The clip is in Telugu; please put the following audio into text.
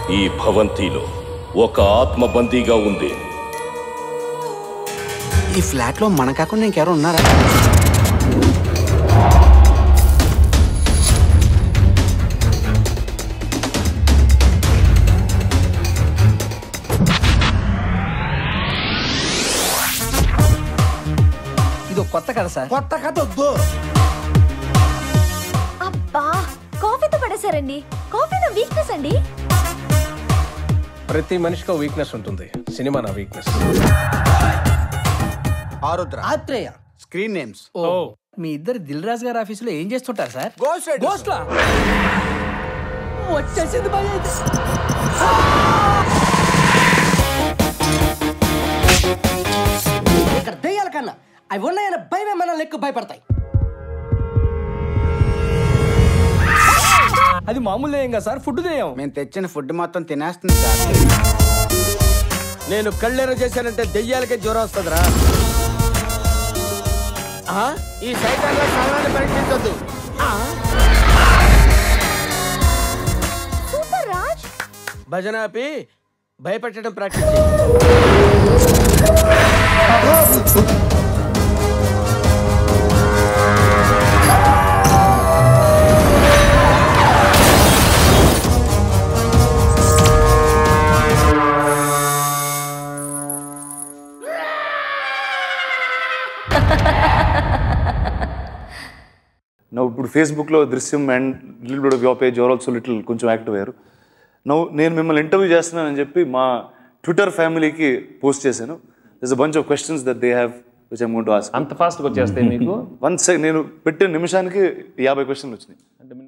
ఈ భవంతిలో ఒక ఆత్మ బందీగా ఉంది ఈ ఫ్లాట్ లో మన కాకుండా ఇంకెవరు ఉన్నారా ఇది ఒక కొత్త కథ సార్ కొత్త కథ వద్దు అబ్బా కాఫీతో పడేశారండి కాఫీ నా వీక్నెస్ అండి ప్రతి మనిషికి వీక్నెస్ ఉంటుంది సినిమా నా weakness Arudra Athreya screen names ఓ మీ ఇద్దరు దిల్ రాజు గారి ఆఫీసులో ఏం చేస్తుంటారు సార్ గోస్ట్ రైడర్స్. గోస్ట్లా వచ్చేసింది భయ ఇక్కడ దెయ్యాల కన్నా అవి ఉన్నాయన్న భయమే మనల్ని ఎక్కువ భయపడతాయి అది మామూలు ఏం కదా సార్ ఫుడ్ చేయం మేము తెచ్చిన ఫుడ్ మొత్తం తినేస్తుంది సార్ నేను కళ్ళెర చేశానంటే దెయ్యాలకే జ్వరం వస్తుందిరా ఆ? ఈ సైతాన్ల స్థానాన్ని పరీక్షించొద్దు సూపర్ రాజ్ భజన ఆపి భయపెట్టడం ప్రాక్టీస్ చేయి. నవ్వు ఇప్పుడు ఫేస్బుక్లో దృశ్యం and little bit of your page your also little కొంచెం యాక్టివ్ అయ్యారు నవ్వు నేను మిమ్మల్ని ఇంటర్వ్యూ చేస్తున్నానని చెప్పి మా ట్విట్టర్ ఫ్యామిలీకి పోస్ట్ చేశాను this a bunch of questions that they have which I'm to ask అంత ఫాస్ట్గా వచ్చేస్తాయి మీకు వన్ సెకండ్ నేను పెట్టిన నిమిషానికి యాభై క్వశ్చన్లు వచ్చినాయి